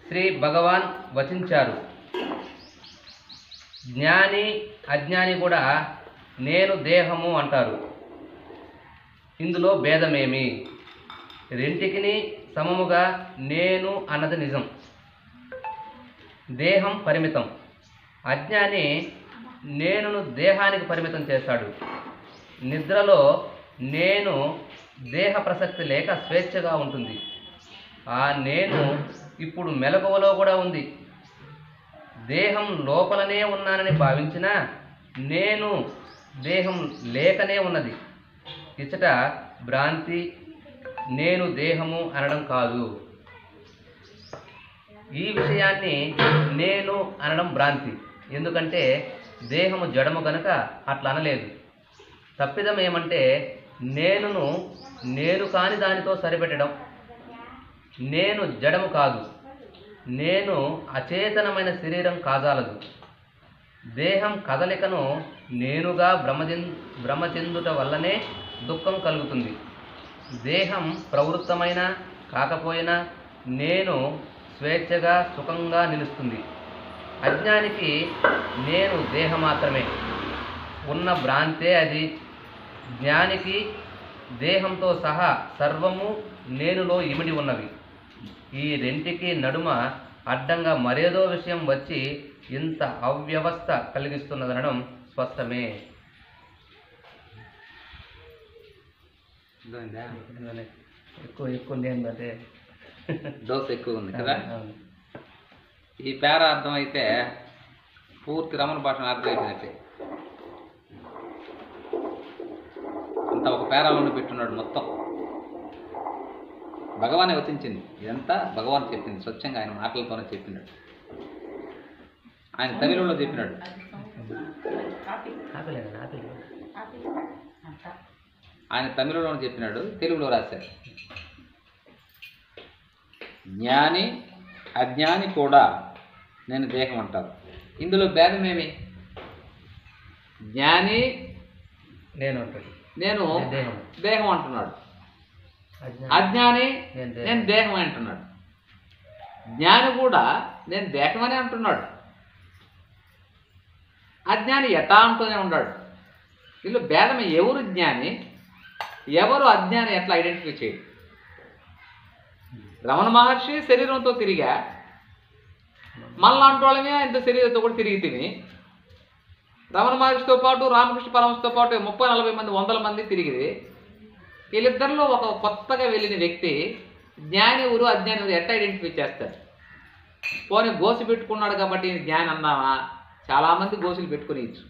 శ్రీ భగవాన్ వచించారు జ్ఞాని అజ్ఞాని కూడా నేను దేహము అంటారు ఇందులో భేదమేమి రెంటికిని సమముగా నేను అన్నది నిజం దేహం పరిమితం అజ్ఞాని నేనును దేహానికి పరిమితం చేస్తాడు నిద్రలో నేను దేహ ప్రసక్తి లేక స్వేచ్ఛగా ఉంటుంది ఆ నేను ఇప్పుడు మెలకువలో కూడా ఉంది దేహం లోపలనే ఉన్నానని భావించినా నేను దేహం లేకనే ఉన్నది ఇచ్చట భ్రాంతి నేను దేహము అనడం కాదు ఈ విషయాన్ని నేను అనడం భ్రాంతి ఎందుకంటే దేహము జడము గనక అట్లా అనలేదు తప్పిదం ఏమంటే నేనును నేను కాని దానితో సరిపెట్టడం నేను జడము కాదు నేను అచేతనమైన శరీరం కాజాలదు దేహం కదలికను నేనుగా భ్రమచెం భ్రమచెందుట వల్లనే దుఃఖం కలుగుతుంది దేహం ప్రవృత్తమైన కాకపోయినా నేను స్వేచ్ఛగా సుఖంగా నిలుస్తుంది అజ్ఞానికి నేను దేహం మాత్రమే ఉన్న భ్రాంతే అది జ్ఞానికి దేహంతో సహా సర్వము నేనులో ఇమిడి ఉన్నవి ఈ రెంటికి నడుమ అడ్డంగా మరేదో విషయం వచ్చి ఇంత అవ్యవస్థ కలిగిస్తున్నదనడం స్పష్టమే అర్థమైందా? ఎక్కువ ఎక్కువ ఏంటంటే డోస్ ఎక్కువ ఉంది కదా ఈ పేర అర్థం అయితే పూర్తి రమణ భాషను అర్థం అయిపోయినట్టే అంత ఒక పేరాలోనే పెట్టున్నాడు మొత్తం భగవానే వచించింది ఇదంతా భగవాన్ చెప్పింది స్వచ్ఛంగా ఆయన మాటలతోనే చెప్పినాడు ఆయన తమిళంలో చెప్పినాడు ఆపలేదు ఆపలేదు ఆయన తమిళంలో చెప్పినాడు తెలుగులో రాశారు జ్ఞాని అజ్ఞాని కూడా నేను దేహం అంటారు ఇందులో భేదమేమి జ్ఞాని నేను అంటాడు నేను నేను దేహం. దేహం అంటున్నాడు అజ్ఞానం. అజ్ఞాని నేను దేహం. నేను దేహం అంటున్నాడు జ్ఞాని కూడా నేను దేహమని అంటున్నాడు అజ్ఞాని ఎటా అంటూనే ఉన్నాడు వీళ్ళు భేదం ఎవరు జ్ఞాని ఎవరు అజ్ఞాని ఎట్లా ఐడెంటిఫై చేయడు రమణ మహర్షి శరీరంతో తిరిగా మళ్ళా వాళ్ళమే ఇంత శరీరంతో కూడా తిరిగి తిని రమణ మహర్షితో పాటు రామకృష్ణ పరమశితో పాటు ముప్పై నలభై మంది వందల మంది తిరిగిది వీళ్ళిద్దరిలో ఒక కొత్తగా వెళ్ళిన వ్యక్తి జ్ఞాని ఊరు అజ్ఞాని ఊరు ఎట్లా ఐడెంటిఫై చేస్తారు పోనీ గోసి పెట్టుకున్నాడు కాబట్టి ఈయన జ్ఞాని అన్నావా చాలామంది గోసులు పెట్టుకునేయచ్చు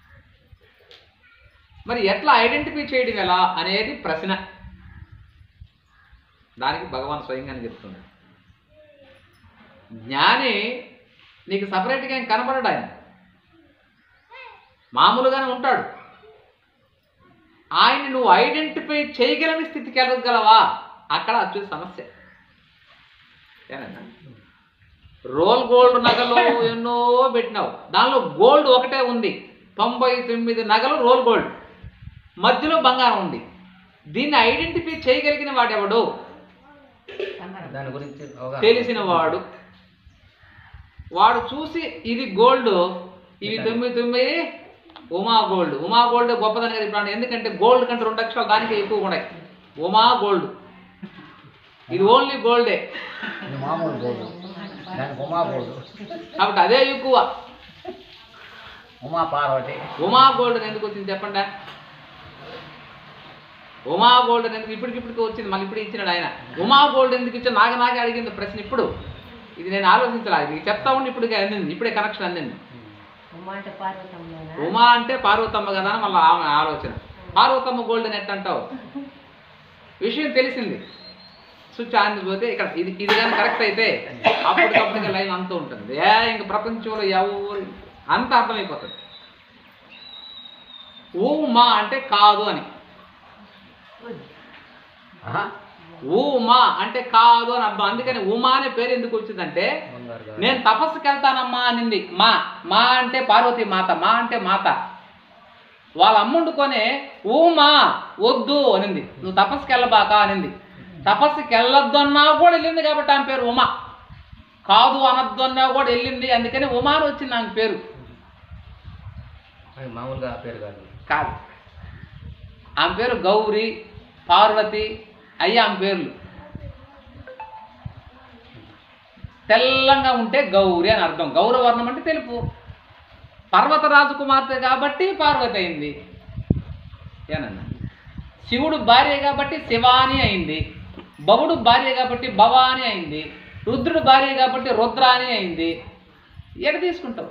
మరి ఎట్లా ఐడెంటిఫై చేయడం ఎలా అనేది ప్రశ్న దానికి భగవాన్ స్వయంగానే చెప్తున్నాడు జ్ఞాని నీకు సపరేట్గా ఏం కనబడడు ఆయన మామూలుగానే ఉంటాడు ఆయన నువ్వు ఐడెంటిఫై చేయగలని స్థితికి వెళ్ళగలవా అక్కడ వచ్చే సమస్య ఏనన్నా? రోల్ గోల్డ్ నగలు ఎన్నో పెట్టినావు దానిలో గోల్డ్ ఒకటే ఉంది తొంభై తొమ్మిది నగలు రోల్ గోల్డ్ మధ్యలో బంగారం ఉంది దీన్ని ఐడెంటిఫై చేయగలిగిన వాడెవడు దాని గురించి అవగాహన. తెలిసిన వాడు వాడు చూసి ఇది గోల్డ్ ఇవి తొమ్మిది తొమ్మిది ఉమా గోల్డ్ ఉమా గోల్డ్ గొప్పదని కదా ఇప్పుడు ఎందుకంటే గోల్డ్ కంటే రెండు అక్షరాలు దానికే ఎక్కువ ఉన్నాయి ఉమా గోల్డ్ ఇది ఓన్లీ గోల్డే ఇది మామూలు గోల్డ్ దానికి ఉమా గోల్డ్ కాబట్టి అదే ఎక్కువ ఉమా పార్వతి ఉమా గోల్డ్ ఎందుకు వచ్చింది చెప్పండి ఉమా గోల్డ్ ఎందుకు ఇప్పటికిప్పటికి వచ్చింది మళ్ళీ ఇప్పుడు ఇచ్చినాడు ఆయన ఉమా గోల్డ్ ఎందుకు ఇచ్చాడు నాకే నాకే అడిగింది ప్రశ్న ఇప్పుడు ఇది నేను ఆలోచించలా ఇది చెప్తా ఉండి ఇప్పుడు అందింది ఇప్పుడే కనెక్షన్ అందింది ఉమ్మ అంటే పార్వతమ్మేనా ఉమా అంటే పార్వతమ్మ కదా అని మళ్ళీ ఆమె ఆలోచన పార్వతమ్మ గోల్డ్ అని ఎట్ట అంటావు విషయం తెలిసింది స్విచ్ ఆన్ పోతే ఇక్కడ ఇది ఇది కానీ కరెక్ట్ అయితే అప్పటికప్పటికి లైన్ అంతూ ఉంటుంది ఏ ఇంక ప్రపంచంలో ఎవరు అంత అర్థమైపోతుంది ఊ మా అంటే కాదు అని ఆహా. ఊమా అంటే కాదు అని అర్థం అందుకని ఉమా అనే పేరు ఎందుకు వచ్చిందంటే బంగారు గాజు. నేను తపస్సుకి వెళ్తానమ్మా అనింది మా మా అంటే పార్వతి మాత మా అంటే మాత వాళ్ళ అమ్ముండుకొని ఊమా వద్దు అనింది నువ్వు తపస్సుకి వెళ్ళబాక అనింది తపస్సుకి వెళ్ళొద్దు అన్నా కూడా వెళ్ళింది కాబట్టి ఆమె పేరు ఉమా కాదు అనద్దు అన్నా కూడా వెళ్ళింది అందుకని ఉమాను వచ్చింది ఆమె పేరు అది మామూలుగా ఆ పేరు కాదు కాదు ఆమె పేరు గౌరి పార్వతి అయ్యి ఆమె పేర్లు తెల్లంగా ఉంటే గౌరి అని అర్థం గౌరవర్ణం అంటే తెలుపు పర్వతరాజు కుమార్తె కాబట్టి పార్వతి అయింది ఏనన్నా శివుడు భార్య కాబట్టి శివాని అయింది భవుడు భార్య కాబట్టి భవాని అయింది రుద్రుడు భార్య కాబట్టి రుద్రాని అయింది ఎడ తీసుకుంటావు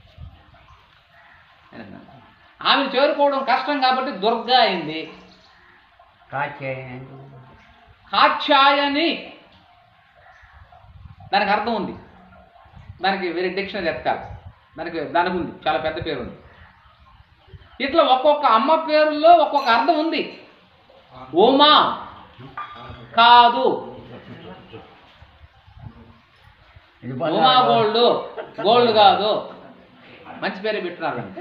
ఏనన్నా? ఆమెను చేరుకోవడం కష్టం కాబట్టి దుర్గా అయింది కాచేయండి కాక్షాయని దానికి అర్థం ఉంది దానికి వేరే డిక్షనరీ ఎత్తాలి దానికి దానికి ఉంది చాలా పెద్ద పేరు ఉంది ఇట్లా ఒక్కొక్క అమ్మ పేరులో ఒక్కొక్క అర్థం ఉంది ఉమా కాదు ఇది ఉమా గోల్డ్ గోల్డ్ కాదు మంచి పేరే పెట్టున్నారు దానికి.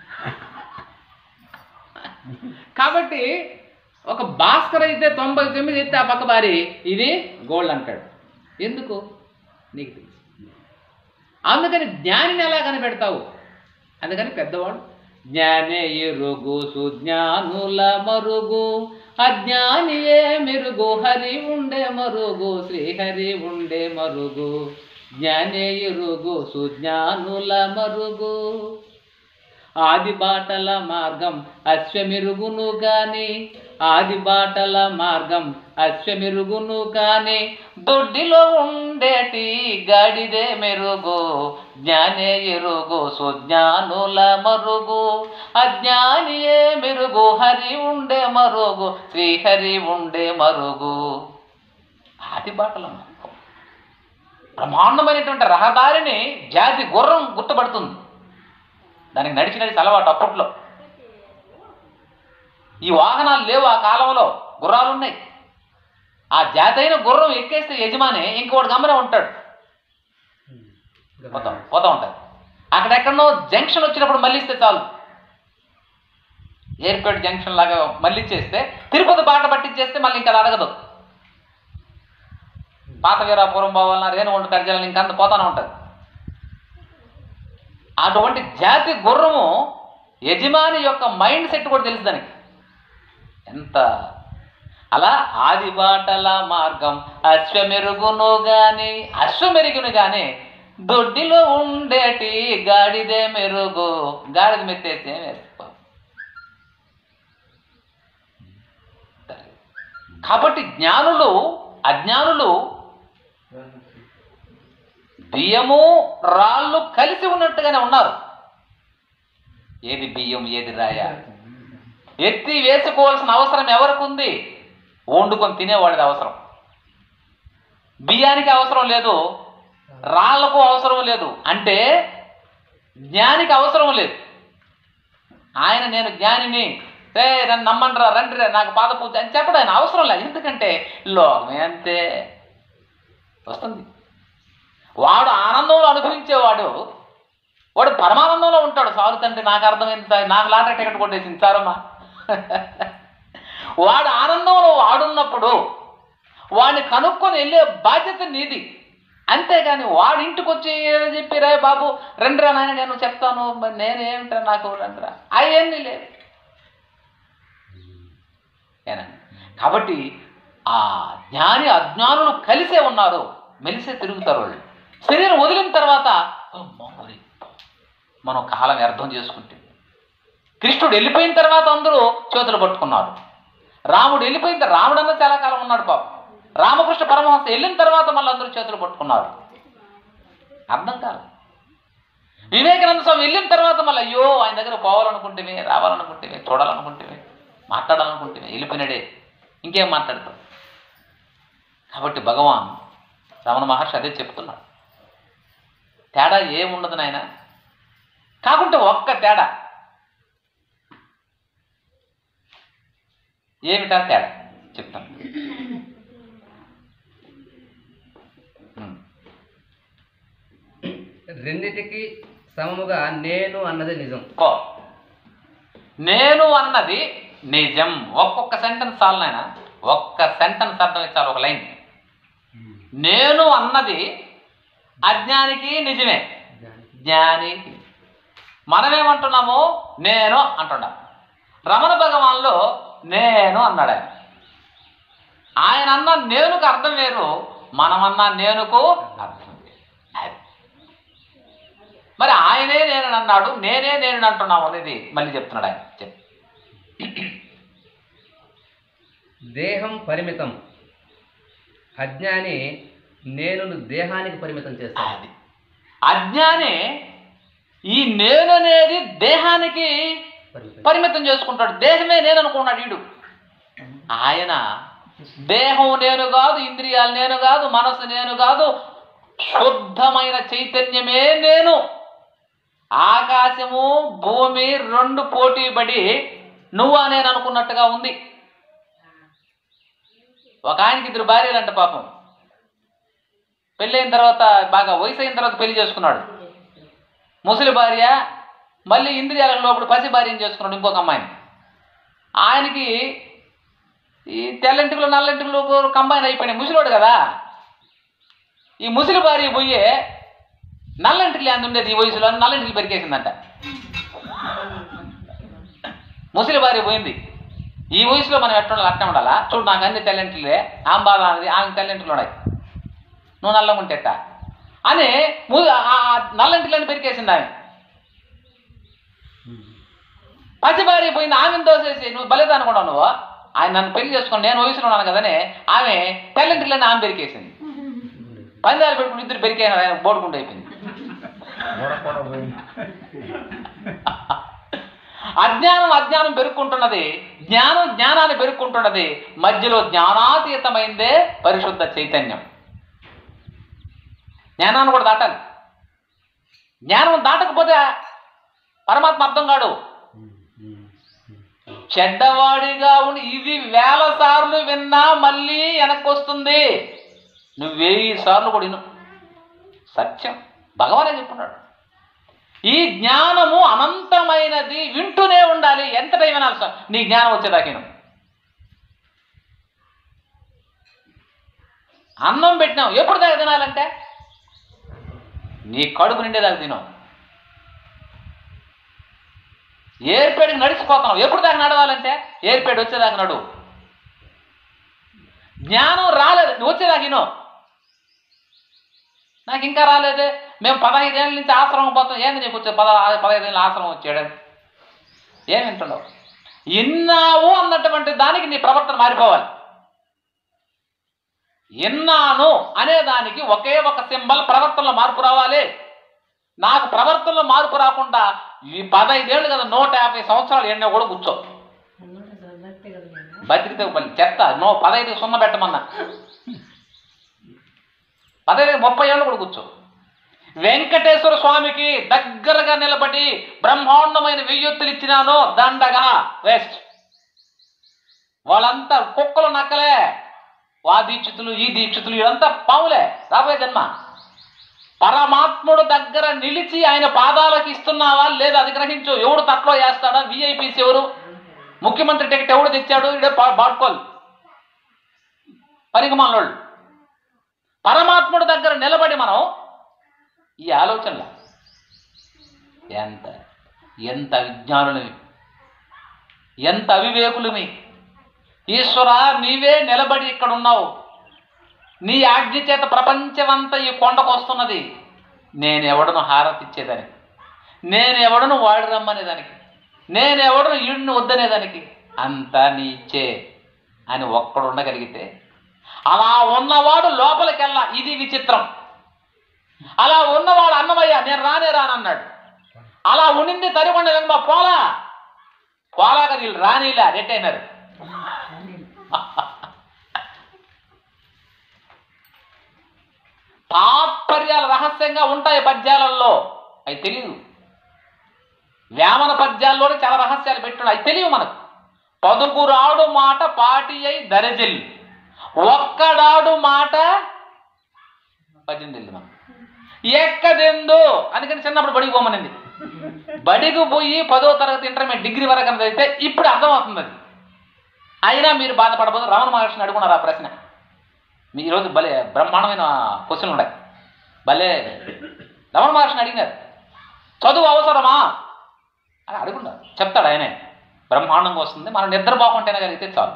కాబట్టి ఒక భాస్కర్ అయితే తొంభై తొమ్మిది అయితే ఆ పక్క బారి ఇది గోల్డ్ అంటాడు ఎందుకు నీకు తెలుసు అందుకని జ్ఞానిని ఎలా కనిపెడతావు అందుకని పెద్దవాడు జ్ఞానే ఎరుగు సుజ్ఞానుల మరుగు అజ్ఞానియే మెరుగు హరి ఉండే మరుగు శ్రీహరి ఉండే మరుగు జ్ఞానే ఎరుగు సుజ్ఞానుల మరుగు ఆది బాటల మార్గం అశ్వమెరుగును గాని ఆది బాటల మార్గం అశ్వమెరుగును కాని దొడ్డిలో ఉండేటి గాడిదే మెరుగు జ్ఞానే ఎరుగు సుజ్ఞానుల మరుగు అజ్ఞానియే మెరుగు హరి ఉండే మరుగు శ్రీహరి ఉండే మరుగు ఆది బాటల మార్గం బ్రహ్మాండమైనటువంటి రహదారిని జాతి గుర్రం గుర్తుపడుతుంది దానికి నడిచి నడిచి అలవాటు అప్పట్లో ఈ వాహనాలు లేవు ఆ కాలంలో గుర్రాలు ఉన్నాయి ఆ జాతైన గుర్రం ఎక్కేస్తే యజమాని ఇంకోటి గమ్మనే ఉంటాడు పోతా పోతా ఉంటాడు అక్కడెక్కడనో జంక్షన్ వచ్చినప్పుడు మళ్ళిస్తే చాలు ఏర్పేట జంక్షన్ లాగా మళ్ళిచ్చేస్తే తిరుపతి బాట పట్టించేస్తే మళ్ళీ ఇంకా అది అడగదు పాత వీరాపురం పోవాలన్నా రేణుగుంట కర్జాలని ఇంకా అంత పోతానే ఉంటుంది అటువంటి జాతి గుర్రము యజమాని యొక్క మైండ్ సెట్ కూడా తెలుసు దానికి ఎంత అలా ఆది బాటల మార్గం అశ్వమెరుగును గాని అశ్వమెరుగును గాని దొడ్డిలో ఉండేటి గాడిదే మెరుగు గాడిద మెత్తేసి ఏం వేసుకో కాబట్టి జ్ఞానులు అజ్ఞానులు బియ్యము రాళ్ళు కలిసి ఉన్నట్టుగానే ఉన్నారు ఏది బియ్యం ఏది రాయ ఎత్తి వేసుకోవాల్సిన అవసరం ఎవరికి ఉంది వండుకొని తినేవాడిది అవసరం బియ్యానికి అవసరం లేదు రాళ్లకు అవసరం లేదు అంటే జ్ఞానికి అవసరం లేదు ఆయన నేను జ్ఞానిని రే నన్ను నమ్మండిరా రండి రా నాకు పాద పూజ అని చెప్పడం ఆయన అవసరం లేదు ఎందుకంటే లోకమే అంతే వస్తుంది వాడు ఆనందంలో అనుభవించేవాడు వాడు పరమానందంలో ఉంటాడు సారు తండ్రి నాకు అర్థమైంది సార్ నాకు లాటరీ టికెట్ కొట్టేసింది సారమ్మా వాడు ఆనందంలో వాడున్నప్పుడు వాడిని కనుక్కొని వెళ్ళే బాధ్యత నీది అంతేగాని వాడి ఇంటికి వచ్చి ఏదో చెప్పి రే బాబు రండిరా నాయన నేను చెప్తాను మరి నేనేమిటా నాకు రండిరా అవన్నీ లేదు ఏనండి కాబట్టి ఆ జ్ఞాని అజ్ఞానులు కలిసే ఉన్నారు మెలిసే తిరుగుతారు వాళ్ళు శరీరం వదిలిన తర్వాత "అమ్మో, మరి మనం కాలం వ్యర్థం చేసుకుంటే కృష్ణుడు వెళ్ళిపోయిన తర్వాత అందరూ చేతులు పట్టుకున్నారు రాముడు వెళ్ళిపోయిన తర్వాత రాముడన్నా చాలా కాలం ఉన్నాడు పాపం రామకృష్ణ పరమహంస వెళ్ళిన తర్వాత మళ్ళీ అందరూ చేతులు పట్టుకున్నారు అర్థం కాదు వివేకానంద స్వామి వెళ్ళిన తర్వాత మళ్ళీ అయ్యో ఆయన దగ్గర పోవాలనుకుంటేమే రావాలనుకుంటేమే చూడాలనుకుంటేమే మాట్లాడాలనుకుంటేమే వెళ్ళిపోయినాడే ఇంకేం మాట్లాడతాం కాబట్టి భగవాన్ రమణ మహర్షి అదే చెప్తున్నాడు తేడా ఏముండదు నాయన కాకుంటే ఒక్క తేడా ఏమిటా తేడా చెప్తాను ఉమ్. రెండిటికి సమముగా నేను అన్నది నిజం కో నేను అన్నది నిజం ఒక్కొక్క సెంటెన్స్ చాలు నాయన ఒక్క సెంటెన్స్ అర్థం ఇచ్చారు ఒక లైన్ నేను అన్నది అజ్ఞానికి నిజమే జ్ఞానికి మనమేమంటున్నాము నేను అంటున్నాం రమణ భగవాన్లో నేను అన్నాడు ఆయన ఆయన అన్న నేనుకు అర్థం వేరు మనమన్న నేనుకు అర్థం వేరు అది. మరి ఆయనే నేను అన్నాడు నేనే నేను అంటున్నాము అనేది మళ్ళీ చెప్తున్నాడు ఆయన చెప్ దేహం పరిమితం అజ్ఞాని నేను దేహానికి పరిమితం చేస్తాను అది అజ్ఞానే ఈ నేను అనేది దేహానికి పరిమితం పరిమితం చేసుకుంటాడు దేహమే నేను అనుకున్నాడు వీడు ఆయన దేహం నేను కాదు ఇంద్రియాలు నేను కాదు మనసు నేను కాదు శుద్ధమైన చైతన్యమే నేను ఆకాశము భూమి రెండు పోటీ పడి నువ్వా నేను అనుకున్నట్టుగా ఉంది ఒక ఆయనకి ఇద్దరు భార్యలంట పాపం పెళ్ళైన తర్వాత బాగా వయసు అయిన తర్వాత పెళ్లి చేసుకున్నాడు ముసలి భార్య మళ్ళీ ఇంద్రియాల లోపల పసి భార్యను చేసుకున్నాడు ఇంకొక అమ్మాయిని ఆయనకి ఈ తెల్లంటికలు నల్లంటికలు కంబైన్ అయిపోయినాయి ముసలోడు కదా ఈ ముసలి భార్య పోయి నల్లంటికి అందు ఉండేది ఈ వయసులో నల్లంటికి పెరికేసిందంట ముసలి భార్య పోయింది ఈ వయసులో మనం ఎట్లా ఉండాలి అట్లా ఉండాలా చూడు నాకు అన్ని తెల్లంటిలే ఆమె బాధ అనేది ఆమె తెల్లంటిలు ఉన్నాయి నువ్వు నల్లగా ఉంటేట అని ము- ఆ ఆ నల్లంటిలని పెరికేసింది ఆమె పసి భార్య పోయింది ఆమెను దోసేసి నువ్వు బలేదు అనుకున్నావు నువ్వు ఆయన నన్ను పెళ్లి చేసుకుని నేను వయసులో ఉన్నాను కదనే ఆమె తెల్లంటిలని ఆమె పెరికేసింది పందాలు పెట్టుకుని ఇద్దరు పెరికేసారు ఆయన బోడుకుంటూ అయిపోయింది గొడవ పోయింది అజ్ఞానం అజ్ఞానం పెరుక్కుంటున్నది జ్ఞానం జ్ఞానాన్ని పెరుక్కుంటున్నది మధ్యలో జ్ఞానాతీతమైందే పరిశుద్ధ చైతన్యం జ్ఞానాన్ని కూడా దాటాలి జ్ఞానం దాటకపోతే పరమాత్మ అర్థం కాడు చెడ్డవాడిగా ఉండి ఇది వేల సార్లు విన్నా మళ్ళీ వెనక్కి వస్తుంది నువ్వు వెయ్యి సార్లు కూడా విను సత్యం భగవానే చెప్పున్నాడు ఈ జ్ఞానము అనంతమైనది వింటూనే ఉండాలి ఎంత టైం వినాలి సార్ నీ జ్ఞానం వచ్చేదాకేను అన్నం పెట్టినావు ఎప్పుడు దాకా తినాలంటే నీ కడుపు నిండేదాకా తినావు ఏర్పేడికి నడిచిపోతున్నావు ఎప్పుడు దాకా నడవాలంటే ఏర్పేడి వచ్చేదాకా నడువు జ్ఞానం రాలేదు నువ్వు వచ్చేదాకా వినో నాకు ఇంకా రాలేదే మేము పదహైదేళ్ళ నుంచి ఆశ్రమం పోతాం ఏంది నీకు వచ్చే పద పదహైదేళ్ళ ఆశ్రమం వచ్చాడని ఏం వింటున్నావు విన్నావు అన్నటువంటి దానికి నీ ప్రవర్తన మారిపోవాలి విన్నాను అనే దానికి ఒకే ఒక సింబల్ ప్రవర్తనలో మార్పు రావాలి నాకు ప్రవర్తనలో మార్పు రాకుండా ఈ పదహైదేళ్ళు కదా నూట యాభై సంవత్సరాలు ఎన్నో కూడా కూర్చో అన్నోటి చదివితే కదా నేను. బతికితే పని చెత్త నో పదహైదు సున్న పెట్టమన్నా పదహైదు ముప్పై ఏళ్ళు కూడా కూర్చో వెంకటేశ్వర స్వామికి దగ్గరగా నిలబడి బ్రహ్మాండమైన వెయ్యొత్తులు ఇచ్చినాను దండగా వేస్ట్ వాళ్ళంతా కుక్కలు నక్కలే వా దీక్షితులు ఈ దీక్షితులు ఇదంతా పావులే రాబోయే జన్మ పరమాత్ముడు దగ్గర నిలిచి ఆయన పాదాలకు ఇస్తున్నావా లేదా అది గ్రహించు ఎవడు తట్లో వేస్తాడా విఐపీస్ ఎవరు ముఖ్యమంత్రి టికెట్ ఎవడు తెచ్చాడు ఇడే బాడుకోలు పరిగమాలోళ్ళు పరమాత్ముడి దగ్గర నిలబడి మనం ఈ ఆలోచనల ఎంత ఎంత విజ్ఞానులమి ఎంత అవివేకులమి ఈశ్వర నీవే నిలబడి ఇక్కడ ఉన్నావు నీ ఆజ్ఞ చేత ప్రపంచమంతా ఈ కొండకు వస్తున్నది నేను ఎవడను హారతి ఇచ్చేదానికి నేను ఎవడను వాడి రమ్మనేదానికి నేను ఎవడను ఈడిని వద్దనేదానికి అంతా నీ ఇచ్చే అని ఒక్కడు ఉండగలిగితే అలా ఉన్నవాడు లోపలికెళ్ళా ఇది విచిత్రం అలా ఉన్నవాడు అన్నమయ్య నేను రానే రానన్నాడు అలా ఉండింది తరికొండ వెంగ పోలా పోలాక వీళ్ళు రానిలా రెట్ అయినారు తాత్పర్యాలు రహస్యంగా ఉంటాయి పద్యాలలో అవి తెలియదు వేమన పద్యాల్లోనే చాలా రహస్యాలు పెట్టున్నాయి అవి తెలియవు మనకు పదుగురాడు మాట పాటి అయి దరజల్లి ఒక్కడాడు మాట పద్యం తెలియదు మనం ఎక్కదెందో అందుకని చిన్నప్పుడు బడికి పోమనింది బడికి పోయి పదో తరగతి ఇంటర్మీడియట్ డిగ్రీ వరకు అన్నది అయితే ఇప్పుడు అర్థమవుతుంది అది అయినా మీరు బాధపడబోదు రమణ మహర్షిని అడుగున్నారు ఆ ప్రశ్న మీ ఈరోజు భలే బ్రహ్మాండమైన క్వశ్చన్లు ఉన్నాయి భలే రమణ మహర్షిని అడిగినారు చదువు అవసరమా అని అడుగున్నారు చెప్తాడు ఆయనే బ్రహ్మాండంగా వస్తుంది మనం నిద్ర బాగుంటేనే కలిగితే చాలు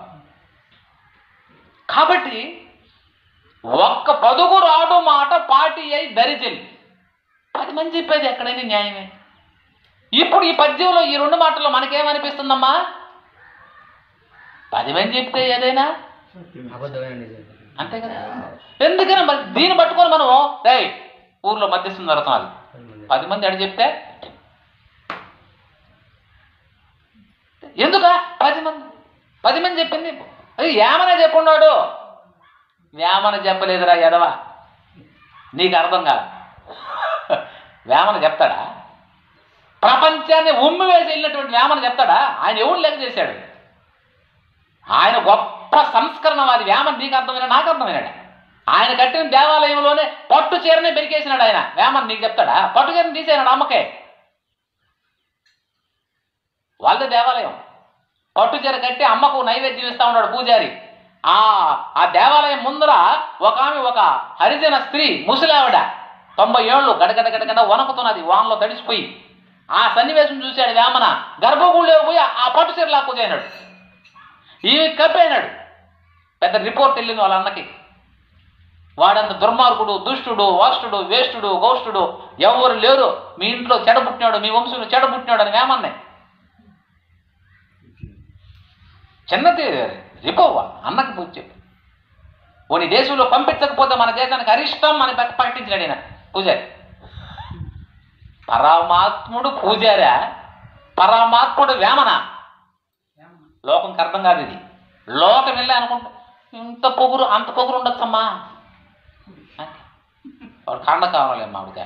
కాబట్టి ఒక్క పదుగు రాడు మాట పాటి అయి దరిచెల్లి పది మంది చెప్పేది ఎక్కడైనా న్యాయమే ఇప్పుడు ఈ పద్యంలో ఈ రెండు మాటల్లో మనకేమనిపిస్తుందమ్మా పది మంది చెప్తే ఏదైనా అబద్ధమైన నిజం అంతే కదా ఎందుకని మరి దీన్ని పట్టుకొని మనం రే ఊర్లో మధ్యస్థం జరుగుతున్నది పది మంది అడి చెప్తే ఎందుక పది మంది పది మంది చెప్పింది అది ఏమన చెప్పున్నాడు వేమన చెప్పలేదురా ఎదవా నీకు అర్థం కాదు వేమన చెప్తాడా ప్రపంచాన్ని ఉమ్మి వేసి వెళ్ళినటువంటి వేమన చెప్తాడా ఆయన ఎవడు లెక్క చేశాడు ఆయన గొప్ప సంస్కరణవాది వేమన్ నీకు అర్థమైన నాకు అర్థమైనాడు ఆయన కట్టిన దేవాలయంలోనే పట్టు చీరనే బెరికేసినాడు ఆయన వేమన్ నీకు చెప్తాడా పట్టు చీరని తీసేనాడు అమ్మకే వాళ్ళదే దేవాలయం పట్టు చీర కట్టి అమ్మకు నైవేద్యం ఇస్తా ఉన్నాడు పూజారి ఆ ఆ దేవాలయం ముందర ఒక ఆమె ఒక హరిజన స్త్రీ ముసలావిడ తొంభై ఏళ్ళు గడగడ గడగడ వణకుతున్నది వానలో తడిసిపోయి ఆ సన్నివేశం చూశాడు వేమన గర్భగుడిలో పోయి ఆ పట్టు చీర లాక్కు చేయనాడు ఈమె కప్పేనాడు పెద్ద రిపోర్ట్ వెళ్ళింది వాళ్ళ అన్నకి వాడంత దుర్మార్గుడు దుష్టుడు వాష్టుడు వేష్టుడు గౌష్టుడు ఎవరు లేరు మీ ఇంట్లో చెడబుట్టినాడు మీ వంశంలో చెడబుట్టినాడు అని వేమన్నాయి చిన్నది రిపోవ అన్నకి పూజ చెప్పు ఓని దేశంలో పంపించకపోతే మన దేశానికి అరిష్టం అని ప్రక- ప్రకటించినాడు ఈయన పూజారి పరమాత్ముడు పూజారా పరమాత్ముడు వేమన లోకంకి అర్థం కాదు ఇది లోకం వెళ్ళి అనుకుంటా ఇంత పొగురు అంత పొగురు ఉండొచ్చమ్మా అని. వాడు కండ కావాలి మామిడికాయ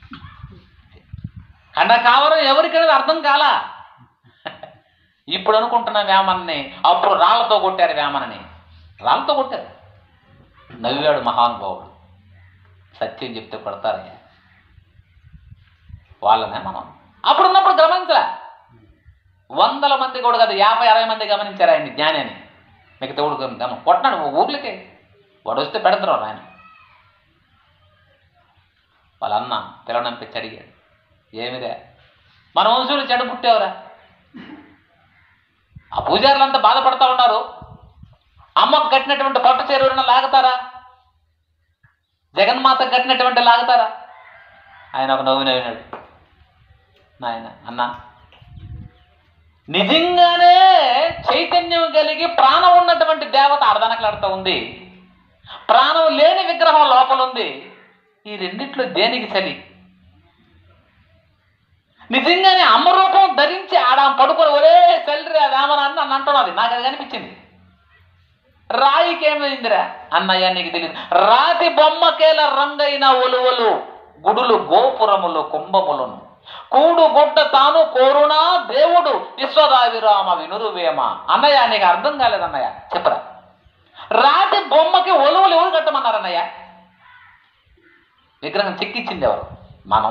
కండ కావాలని ఎవరికైనా అర్థం కాలా ఇప్పుడు అనుకుంటున్న వేమన్ని అప్పుడు రాళ్లతో కొట్టారు వేమనని రాళ్లతో కొట్టారు నవ్వాడు మహానుభావుడు సత్యం చెప్తే కొడతారయ్యా వాళ్ళనే మనం అప్పుడు ఉన్నప్పుడు గమనించలే వందల మంది కూడా కాదు యాభై అరవై మంది గమనించారు ఆయన్ని జ్ఞాని అని మిగతా కూడా గమ గమ కొట్టినాడు ఓ ఊర్లకే వాడు వస్తే పెడతారు ఆయన వాళ్ళ అన్న పిల్లనంపించి అడిగాడు ఏమిదే మన వంశులు చెడు పుట్టేవరా ఆ పూజారులంతా బాధపడతా ఉన్నారు అమ్మకు కట్టినటువంటి పట్టు చెరువులను లాగుతారా జగన్మాతకు కట్టినటువంటి లాగుతారా ఆయన ఒక నవ్వు నవ్వినాడు నాయన అన్నా నిజంగానే చైతన్యం కలిగి ప్రాణం ఉన్నటువంటి దేవత అర్ధనకలాడుతూ ఉంది ప్రాణం లేని విగ్రహం లోపల ఉంది ఈ రెండిట్లో దేనికి చలి నిజంగానే అమ్మ రూపం ధరించి ఆడ పడుకొని ఒరే చల్లిరా వేమన అని నన్ను అంటున్నది నాకు అది కనిపించింది రాయికి ఏమైందిరా అన్నయ్య నీకు తెలియదు రాతి బొమ్మకేల రంగైన ఒలువలు గుడులు గోపురములు కుంభములను కూడు గుడ్డ తాను కోరునా దేవుడు విశ్వదావిరామ వినురువేమ అన్నయ్య నీకు అర్థం కాలేదు అన్నయ్య చెప్పరా రాతి బొమ్మకి ఒలువలు ఎవరు కట్టమన్నారు అన్నయ్య విగ్రహం చెక్కిచ్చింది ఎవరు మనం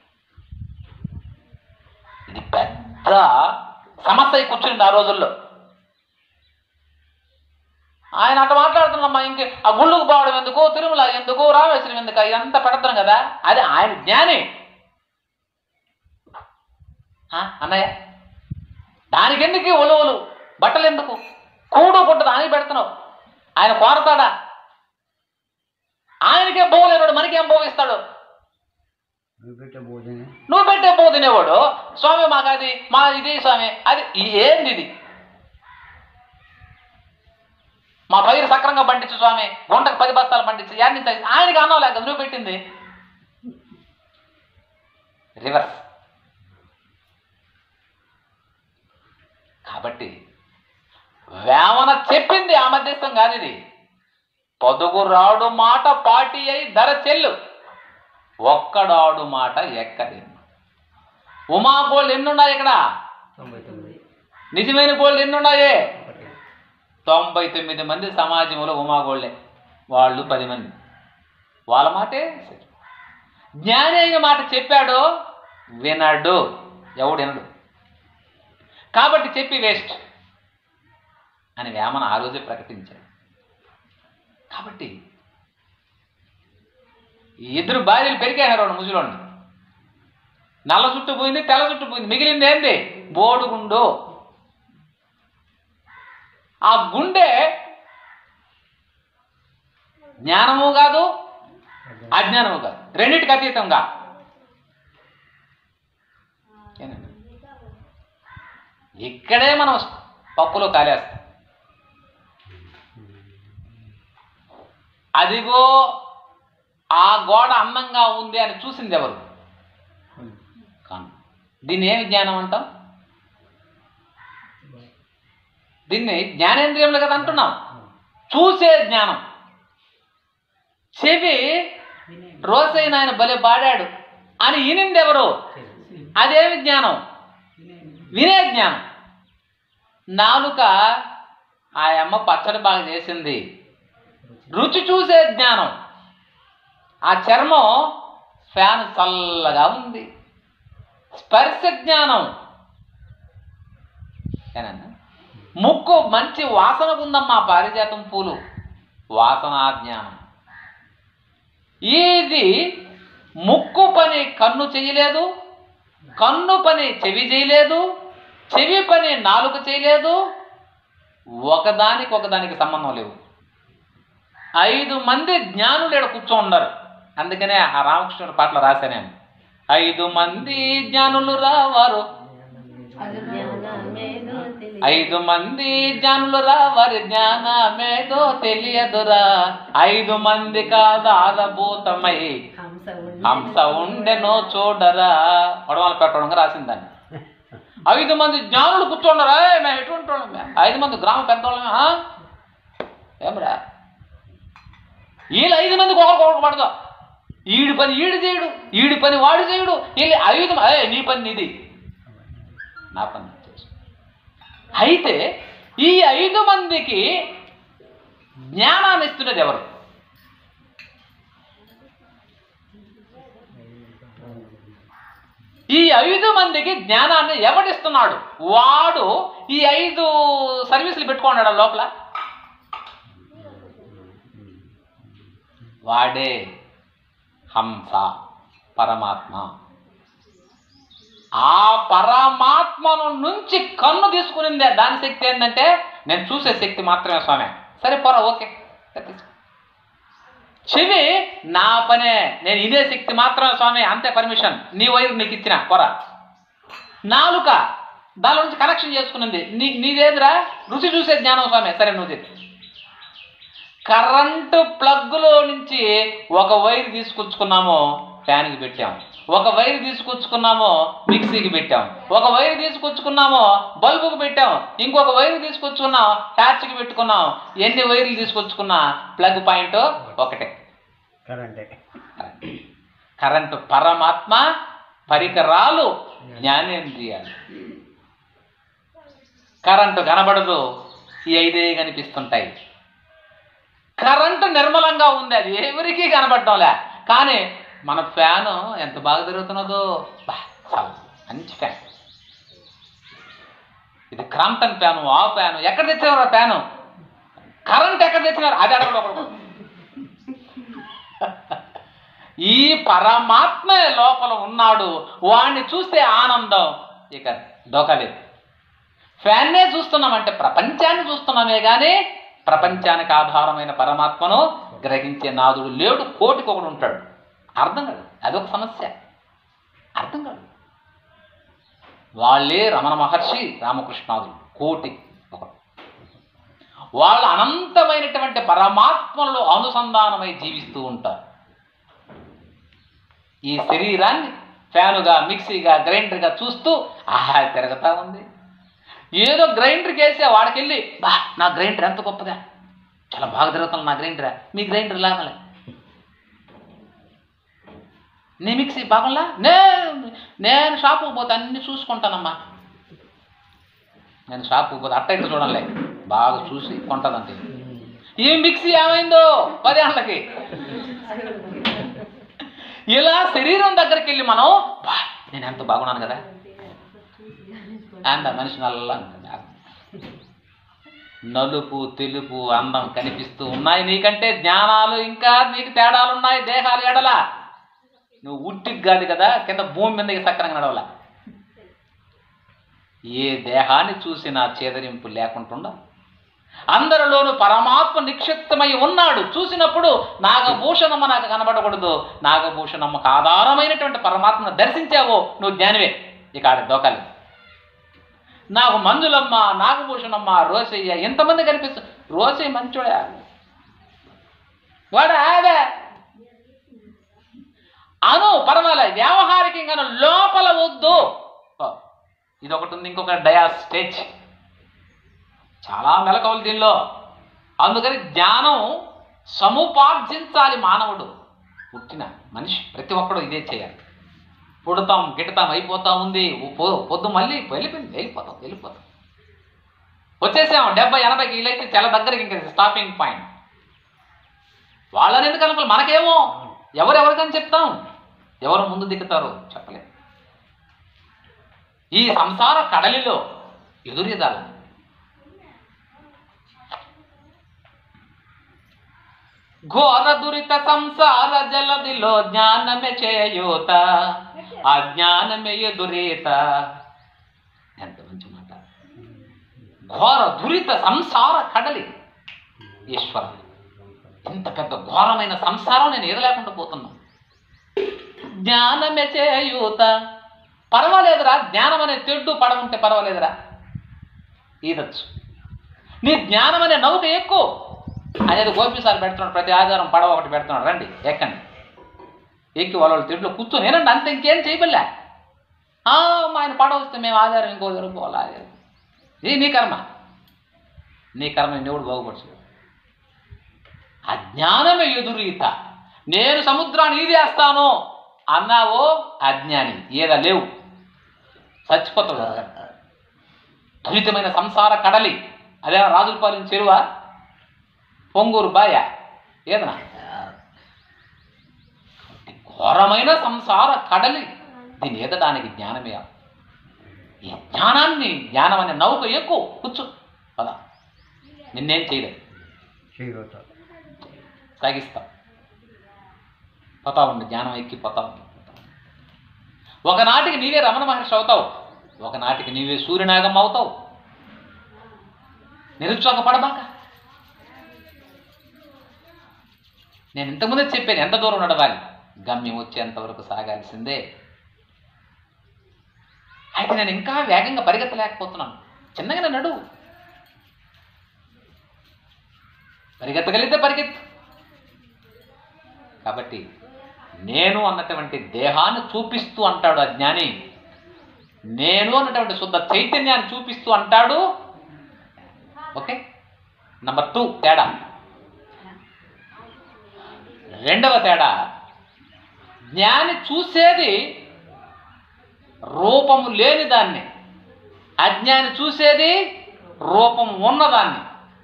ఇది పెద్ద సమస్య అయి కూర్చుంది ఆ రోజుల్లో ఆయన అట్లా మాట్లాడుతున్నామ్మా ఇంక ఆ గుళ్ళకు పోవడం ఎందుకు తిరుమల ఎందుకు రామేశ్వరం ఎందుకు ఇదంతా పెడతాం కదా అది ఆయన జ్ఞాని ఆ, అన్నయ్య దానికి ఎందుకు ఈ ఒలువలు బట్టలు ఎందుకు కూడు గుడ్డ దానికి పెడుతున్నావు ఆయన కోరతాడా ఆయనకే బోలేనాడు మనకేం బోగిస్తాడు నువ్వు పెట్టే భోజనం నువ్వు పెట్టే పో తినేవాడు స్వామి మాకు అది మా ఇది స్వామి అది ఈ- ఏంది ఇది మా పైరు సక్రంగా పండించు స్వామి గుంటకు పది బస్తాలు పండించు యాన్ని ఆయనకి అన్నం లేక నువ్వు పెట్టింది రివర్స్ కాబట్టి వేమన చెప్పింది ఆ మధ్యస్థం కాదు ఇది పొదుగు రాడు మాట పాటి అయి ధర చెల్లు ఒక్కడాడు మాట ఎక్కది ఉమా గోల్డ్ ఎన్నున్నాయి ఇక్కడ తొంభై తొమ్మిది నిజమైన గోల్డ్ ఎన్నున్నాయి ఒకటి తొంభై తొమ్మిది మంది సమాజంలో ఉమా గోల్డే వాళ్ళు పది మంది వాళ్ళ మాటే సరి. జ్ఞాని అయిన మాట చెప్పాడు వినడు ఎవడు వినడు కాబట్టి చెప్పి వేస్ట్ అని వేమన ఆ రోజే ప్రకటించాడు కాబట్టి ఈ ఇద్దరు భార్యలు పెరిగారు రెండు ముసలోళ్ళు నల్ల చుట్టూ పోయింది తెల్ల చుట్టూ పోయింది మిగిలింది ఏంది బోడుగుండు ఆ గుండె జ్ఞానము కాదు అజ్ఞానము కాదు రెండింటికి అతీతంగా ఏనండి? ఇక్కడే మనం పప్పులో కాలేస్తాం అదిగో ఆ గోడ అందంగా ఉంది అని చూసింది ఎవరు కాను దీన్ని ఏమి జ్ఞానం అంటాం దీన్ని జ్ఞానేంద్రియంలో కదా అంటున్నాం చూసే జ్ఞానం చెవి రోసైన ఆయన భలే పాడాడు అని ఈనింది ఎవరు అదేమి జ్ఞానం వినే జ్ఞానం నాలుక ఆ అమ్మ పచ్చడి బాగా చేసింది రుచి చూసే జ్ఞానం ఆ చర్మం ఫ్యాన్ చల్లగా ఉంది స్పర్శ జ్ఞానం ఏనన్నా ముక్కు మంచి వాసన ఉందమ్మా పారిజాతం పూలు వాసనా జ్ఞానం ఇది ముక్కు పని కన్ను చేయలేదు కన్ను పని చెవి చేయలేదు చెవి పని నాలుక చేయలేదు ఒకదానికి ఒకదానికి సంబంధం లేవు ఐదు మంది జ్ఞానులు ఇక్కడ కూర్చో ఉన్నారు అందుకనే ఆ రామకృష్ణుడి పాటలు రాశాను నేను ఐదు మంది జ్ఞానులు రావారు జ్ఞానమేదో తెలియదు. ఐదు మంది జ్ఞానులు రావారి జ్ఞానమేదో తెలియదురా ఐదు మంది కాదారభూతమై హంస ఉండి హంస ఉండెనో చూడరా వడవల పెట్టడం రాసిందాన్ని ఐదు మంది జ్ఞానులు కూర్చోండరా "ఏయ్, మేము ఎటువంటి వాళ్ళం మేము? ఐదు మంది గ్రామ పెద్దవాళ్ళమే ఆ? ఏమరా వీళ్ళు ఐదు మందికి ఒకరికొకరు పడదు ఈడి పని ఈడు చేయడు ఈడి పని వాడు చేయడు వీళ్ళు ఐదు మ- "ఏయ్, నీ పని నీది నా పని నేను చేస్తా." అయితే ఈ ఐదు మందికి జ్ఞానాన్ని ఇస్తున్నది ఎవరు ఈ ఐదు మందికి జ్ఞానాన్ని ఎవడిస్తున్నాడు వాడు ఈ ఐదు సర్వీసులు పెట్టుకున్నాడు లోపల వాడే హంస పరమాత్మ ఆ పరమాత్మను నుంచి కన్ను తీసుకునిందే దాని శక్తి ఏంటంటే నేను చూసే శక్తి మాత్రమే స్వామి సరే పోరా ఓకే తీసుకో. చెవి నా పనే నేను ఇదే శక్తి మాత్రమే స్వామి అంతే పర్మిషన్ నీ వైరు నీకు ఇచ్చిన పొర నాలుక దాని నుంచి కనెక్షన్ చేసుకున్నది నీ నీదేదిరా రుచి చూసే జ్ఞానం స్వామి సరే నువ్వు చెప్పు కరెంటు ప్లగ్లో నుంచి ఒక వైర్ తీసుకొచ్చుకున్నాము ఫ్యాన్కి పెట్టాం ఒక వైర్ తీసుకొచ్చుకున్నాము మిక్సీకి పెట్టాం ఒక వైర్ తీసుకొచ్చుకున్నాము బల్బుకి పెట్టాం ఇంకొక వైర్ తీసుకొచ్చుకున్నాం టార్చ్కి పెట్టుకున్నాం ఎన్ని వైర్లు తీసుకొచ్చుకున్నా ప్లగ్ పాయింట్ ఒకటే కరెంటే కరెంటు పరమాత్మ పరికరాలు జ్ఞానేంద్రియాలు కరెంటు కనబడదు ఈ ఐదే కనిపిస్తుంటాయి కరెంటు నిర్మలంగా ఉంది అది ఎవరికీ కనబడటంలే కానీ మన ఫ్యాను ఎంత బాగా తిరుగుతున్నదో బా, చాలా మంచి ఫ్యాన్ ఇది క్రాంప్టన్ ఫ్యాను ఆ ఫ్యాను ఎక్కడ తెచ్చినారు ఆ ఫ్యాను కరెంట్ ఎక్కడ తెచ్చినారు అది అడగడం ఒకడు ఈ పరమాత్మ లోపల ఉన్నాడు వాణ్ణి చూస్తే ఆనందం ఇక డోకలేదు ఫ్యాన్నే చూస్తున్నామంటే ప్రపంచాన్ని చూస్తున్నామే కానీ ప్రపంచానికి ఆధారమైన పరమాత్మను గ్రహించే నాదుడు లేడు కోటికి ఒకడు ఉంటాడు అర్థం కాదు అదొక సమస్య అర్థం కాదు వాళ్ళే రమణ మహర్షి రామకృష్ణాదులు కోటి ఒకడు వాళ్ళు అనంతమైనటువంటి పరమాత్మలో అనుసంధానమై జీవిస్తూ ఉంటారు ఈ శరీరాన్ని ఫ్యానుగా మిక్సీగా గ్రైండర్గా చూస్తూ ఆహా తిరగతా ఉంది ఏదో గ్రైండర్కి వేసే వాడికి వెళ్ళి బా నా గ్రైండర్ ఎంత గొప్పదా చాలా బాగా తిరుగుతుంది నా గ్రైండరా మీ గ్రైండర్ లాగలే నీ మిక్సీ బాగుంలా నేను నేను షాపుకి పోతే అన్ని చూసుకుంటానమ్మా నేను షాపుకి పోతే అట్ట ఇట్ట చూడాలి బాగా చూసి కొంటదంటే ఈ మిక్సీ ఏమైందో పదేళ్ళకి ఇలా శరీరం దగ్గరికి వెళ్ళి మనం "బా, నేను ఎంత బాగున్నాను కదా అంత మనిషి నల్ల నలుపు తెలుపు అందం కనిపిస్తూ ఉన్నాయి నీకంటే జ్ఞానాలు ఇంకా నీకు తేడాలు ఉన్నాయి దేహాలు ఎడల నువ్వు ఉట్టికి కాదు కదా కింద భూమి మీదకి సక్రంగా నడవల ఏ దేహాన్ని చూసినా చేదరింపు లేకుండా అందరిలోనూ పరమాత్మ నిక్షిప్తమై ఉన్నాడు చూసినప్పుడు నాగభూషణమ్మ నాకు కనబడకూడదు నాగభూషణమ్మకు ఆధారమైనటువంటి పరమాత్మను దర్శించావో నువ్వు జ్ఞానివే ఇక ఆడ దోకాలి నాకు మంజులమ్మ నాగభూషణమ్మ రోసయ్య ఎంతమంది కనిపిస్తు రోసయ్య మంచోడా వాడు ఆడే అను పర్వాలేదు వ్యావహారికంగా లోపల వద్దు ఓ, ఇది ఒకటి ఉంది ఇంకొక డయా స్టేజ్ చాలా మెలకువలు దీనిలో అందుకని జ్ఞానం సముపార్జించాలి మానవుడు పుట్టిన మనిషి ప్రతి ఒక్కడు ఇదే చేయాలి పుడతాం గిడతాం అయిపోతా ఉంది ఓ పొ- పొద్దు మళ్ళీ వెళ్ళిపోయింది వెళ్ళిపోతాం వెళ్ళిపోతాం వచ్చేసాం డెబ్బై ఎనభైకి వీలైతే చాలా దగ్గరికి ఇంకా స్టాపింగ్ పాయింట్ వాళ్ళని ఎందుకు అనుకోవాలి మనకేమో ఎవరెవరికని చెప్తాం ఎవరు ముందు దిక్కుతారో చెప్పలేం ఈ సంసార కడలిలో ఎదురెదాలి ఘోర దురిత సంసార జలదిలో జ్ఞానమే చేయూత అజ్ఞానమే ఎదురీత ఎంత మంచి మాట ఘోర దురిత సంసార కడలి ఈశ్వర ఇంత పెద్ద ఘోరమైన సంసారం నేను ఎదలేకుండా పోతున్నా జ్ఞానమే చేయూత పర్వాలేదురా జ్ఞానం అనే తెడ్డు పడవుంటే పర్వాలేదురా ఈదచ్చు నీ జ్ఞానం అనే నౌక ఎక్కువ అనేది గోపి సార్ పెడుతున్నాడు ప్రతి ఆధారం పడవ ఒకటి పెడుతున్నాడు రండి ఎక్కండి ఎక్కి వాళ్ళ వాళ్ళ తింట్లో కూర్చొని నేనండి అంత ఇంకేం చేయబల్లే ఆ, మా ఆయన పడవ వస్తే మేము ఆధారం ఇంకో దగ్గర పోవాలా ఇది నీ కర్మ నీ కర్మ దేవుడు బాగుపరచు అజ్ఞానమే ఎదురీత నేను సముద్రాన్ని ఈదేస్తాను అన్నావో అజ్ఞాని ఏదా లేవు చచ్చిపోతావు కదా దురితమైన సంసార కడలి అదే రాజులపాలెం చెరువ పొంగూరు బాయ ఏదనా ఘోరమైన సంసార కడలి దీని ఎదడానికి జ్ఞానమే ఈ జ్ఞానాన్ని జ్ఞానం అనే నౌక ఎక్కువ కూర్చో పద నిన్నేం చేయలేదు చేయగలుగుతారు సాగిస్తాం పోతా ఉండు జ్ఞానం ఎక్కి పోతా ఉండు ఒకనాటికి నీవే రమణ మహర్షి అవుతావు ఒకనాటికి నీవే సూర్యనాగం అవుతావు నిరుత్సాహపడబాక నేను ఇంతకుముందే చెప్పాను ఎంత దూరం నడవాలి గమ్యం వచ్చేంత వరకు సాగాల్సిందే అయితే నేను ఇంకా వేగంగా పరిగెత్తలేకపోతున్నాను చిన్నగా నడు పరిగెత్తగలిగితే పరిగెత్తు కాబట్టి నేను అన్నటువంటి దేహాన్ని చూపిస్తూ అంటాడు ఆ జ్ఞాని నేను అన్నటువంటి శుద్ధ చైతన్యాన్ని చూపిస్తూ అంటాడు ఓకే నంబర్ టూ తేడా రెండవ తేడా జ్ఞాని చూసేది రూపము లేని దాన్ని అజ్ఞాని చూసేది రూపం ఉన్నదాన్ని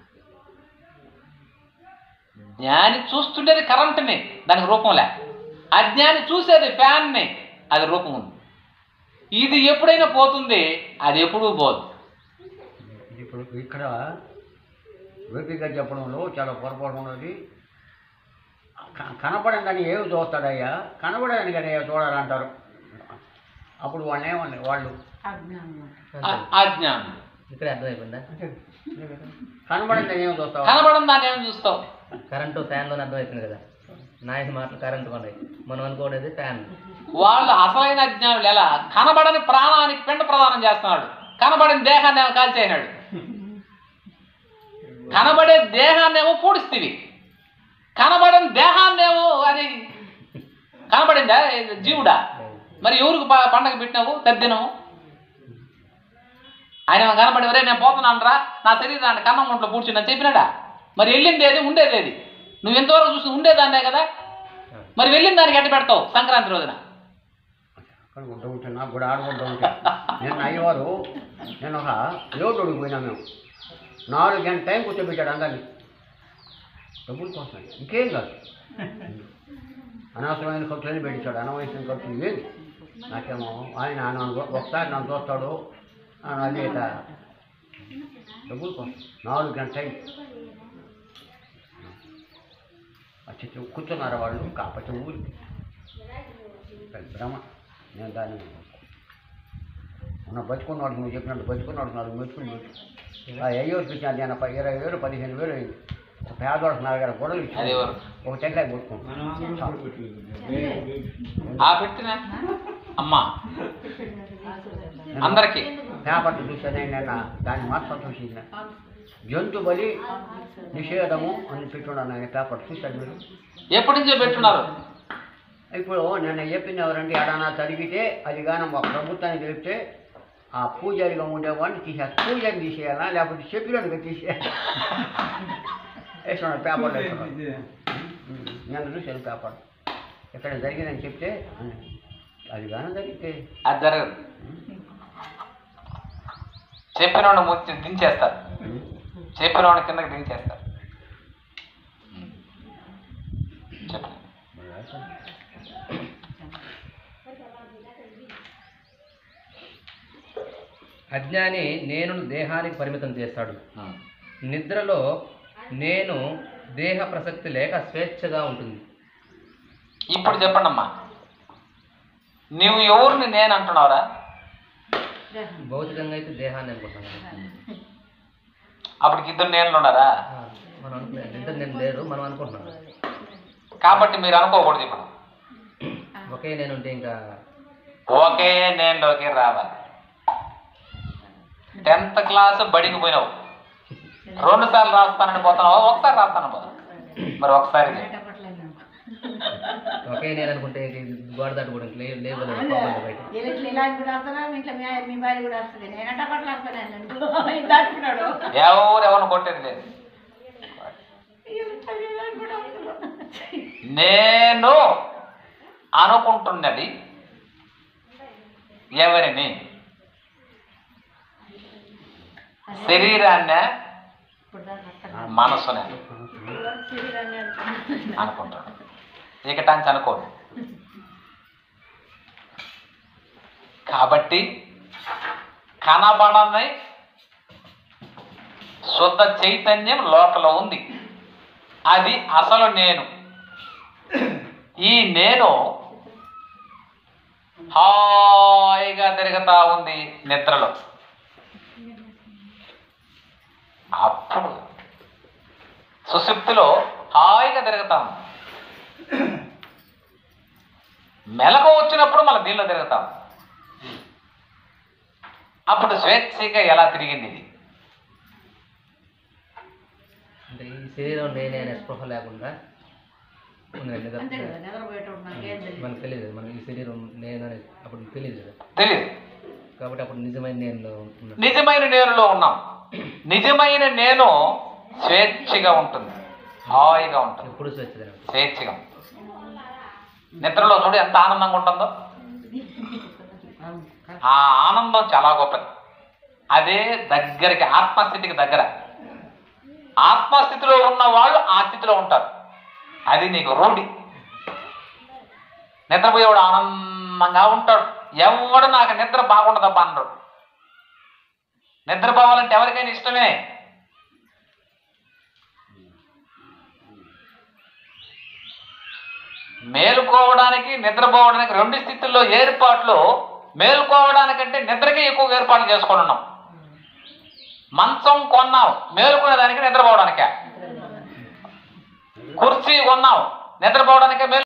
జ్ఞాని చూస్తుండేది కరెంటుని దానికి రూపం లే అజ్ఞాని చూసేది ఫ్యాన్ని అది రూపం ఉంది ఇది ఎప్పుడైనా పోతుంది అది ఎప్పుడూ పోదు ఇప్పుడు ఇక్కడ వేపిక చెప్పడంలో చాలా పొరపాటు ఉన్నది క- కనపడందని ఏమి చూస్తాడయ్యా కనపడని కానీ చూడాలంటారు అప్పుడు వాళ్ళు ఏమన్నా వాళ్ళు అజ్ఞానం అ- అజ్ఞానం ఇక్కడ అర్థమైపోయిందా కనపడందని ఏమి చూస్తావు కనబడం దాన్ని ఏం చూస్తావు కరెంటు ఫ్యాన్లోనే అర్థమవుతుంది కదా నాయన మాటలు కరెంటు ఉన్నాయి మనం అనుకోనేది ఫ్యాన్ వాళ్ళు అసలైన అజ్ఞానులు ఎలా కనబడని ప్రాణానికి పిండ ప్రదానం చేస్తున్నాడు కనబడిన దేహాన్ని ఏమో కాల్చేసినాడు కనబడే దేహాన్నేమో పూడిస్తివి కనబడని దేహాన్నేమో అది కనబడిందా ఇది జీవుడా మరి ఎవరికి ప- పండగ పెట్టినావు తద్దినము ఆయన ఏమో కనబడి వరే నేను పోతున్నాను రా నా శరీరాన్ని కన్నం గుంట్లో పూడ్చున్నా చెప్పినాడా మరి వెళ్ళింది ఏది ఉండేది ఏది నువ్వు ఎంతవరకు చూసి ఉండేదాన్నే కదా మరి వెళ్ళిన దానికి ఎట్ట పెడతావు సంక్రాంతి రోజున అక్కడ గుడ్డ ఉంటే నాకు కూడా ఆడగుడ్డ ఉంటే నేను అయ్యేవారు నేను ఒక లోటుడికి పోయినా మేము నాలుగు గంట టైం కూర్చోబెట్టాడు అందరినీ డబ్బుల కోసం ఇంకేం కాదు అనవసరమైన ఖర్చులని పెట్టించాడు అనవసరమైన ఖర్చులు లేదు నాకేమో ఆయన నన్ను ఒకసారి నన్ను చూస్తాడు నన్ను అదే డబ్బుల కోసం నాలుగు గంటల టైం వచ్చి చూ- కూర్చున్నారు వాళ్ళు కాకపోతే ఊరికి భ్రమ నేను దాన్ని మొన్న బతుకున్నాడు నువ్వు చెప్పినట్టు బతుకున్నాడు నాలుగు మెచ్చుకుని పెట్టు ఆ అయ్యో చూసిన నేను ప- ఇరవై వేలు పదిహేను వేలు అయింది ఒక పేదవాడికి నాలుగు వేల గొడవలు అది ఎవరు? ఒక టెంకాయ కొట్టుకుంటాను ఆ పెట్టినా అమ్మా అందరికి పేపర్ చూసానే నేను దాన్ని మాత్రం చూసిన జంతు బలి నిషేధము అని పెట్టున్నాను ఆయన పేపర్ చూశాడు మీరు ఎప్పటి నుంచో పెట్టున్నారు ఇప్పుడు నేను చెప్పింది ఎవరంటే ఎడనా జరిగితే అది కానీ మా ప్రభుత్వానికి తెలిపితే ఆ పూజారిగా ఉండేవాడిని తీసే పూజని తీసేయాలా లేకపోతే చెప్పినట్టుగా తీసేయాలి వేస్తున్నాడు పేపర్లో వేస్తున్నాడు నేను చూశాను పేపర్ ఎక్కడ జరిగిందని చెప్తే అది కానీ జరిగితే అది జరగదు చెప్పిన వాడిని ముచ్చి దించేస్తారు చెప్పిన వాడిని కిందకి దించేస్తారు చెప్పు అజ్ఞాని నేను దేహానికి పరిమితం చేస్తాడు నిద్రలో నేను దేహ ప్రసక్తి లేక స్వేచ్ఛగా ఉంటుంది ఇప్పుడు చెప్పండి అమ్మా నువ్వు ఎవరిని నేను అంటున్నావురా భౌతికంగా అయితే దేహాన్ని అనుకుంటున్నాను అప్పటికి ఇద్దరు నేను ఉన్నారా ఆ, మనం అనుకునే ఇద్దరు నేను లేరు మనం అనుకుంటున్నాం కాబట్టి మీరు అనుకోకూడదు ఇప్పుడు ఒకే నేను ఉంటే ఇంకా ఒకే నేనులోకి రావాలి టెన్త్ క్లాస్ బడికి పోయినావు రెండు సార్లు రాస్తానని పోతున్నావా ఒకసారి రాస్తాను పో మరి ఒకసారి చెప్పు. ఒకే నేను అనుకుంటే ఇంక ఇది గోడ దాటుకోవడం లేవు లేవు బయట వీళ్ళకి ఇలాంటి కూడా వస్తున్నా ఇంట్లో మీ మీ భార్య కూడా వస్తుంది నేను ఎంట పట్ల వస్తాను దాటుకున్నాడు ఎవరు ఎవరిని కొట్టేది లేదు నేను అనుకుంటున్నది ఎవరిని శరీరాన్ని ఇప్పుడు దాకా అక్కడ మనసుని శరీరాన్ని అనుకుంటున్నాను. అనుకుంటాడు ఇకటాంచి అనుకోడు కాబట్టి కనబడని శుద్ధ చైతన్యం లోపల ఉంది అది అసలు నేను ఈ నేను హాయిగా తిరుగుతా ఉంది నిద్రలో అప్పుడు సుశుప్తిలో హాయిగా తిరుగుతాం మెలకు వచ్చినప్పుడు మళ్ళీ దీనిలో తిరుగుతాం అప్పుడు స్వేచ్ఛగా ఎలా తిరిగింది ఇది అంటే ఈ శరీరం నేనే అనే స్పృహ లేకుండా ఉంది నిద్ర అంతే కదా నిద్రపోయేటప్పుడు మనకేం తెలియదు మనకు తెలియదు మన ఈ శరీరం నేను అనేది అప్పుడు తెలియదు కదా తెలియదు కాబట్టి అప్పుడు నిజమైన నేను ఉన్నాను నిజమైన నేనులో ఉన్నాం నిజమైన నేను స్వేచ్ఛగా ఉంటుంది హాయిగా ఉంటుంది ఎప్పుడు స్వేచ్ఛగా ఉంటుంది. స్వేచ్ఛగా నిద్రలో చూడు ఎంత ఆనందంగా ఉంటుందో ఆ ఆనందం చాలా గొప్పది అదే దగ్గరికి ఆత్మస్థితికి దగ్గర ఆత్మస్థితిలో ఉన్న వాళ్ళు ఆ స్థితిలో ఉంటారు అది నీకు రూఢి నిద్రపోయేవాడు ఆనందంగా ఉంటాడు ఎవడు నాకు నిద్ర బాగుండదబ్బా అన్నాడు నిద్రపోవాలంటే ఎవరికైనా ఇష్టమే మేలుకోవడానికి నిద్రపోవడానికి రెండు స్థితుల్లో ఏర్పాట్లు మేలుకోవడానికంటే నిద్రకే ఎక్కువ ఏర్పాట్లు చేసుకొని ఉన్నాం మంచం కొన్నాం మేలుకునే దానికి నిద్రపోవడానికే కుర్చీ కొన్నాం నిద్రపోవడానికే మేలు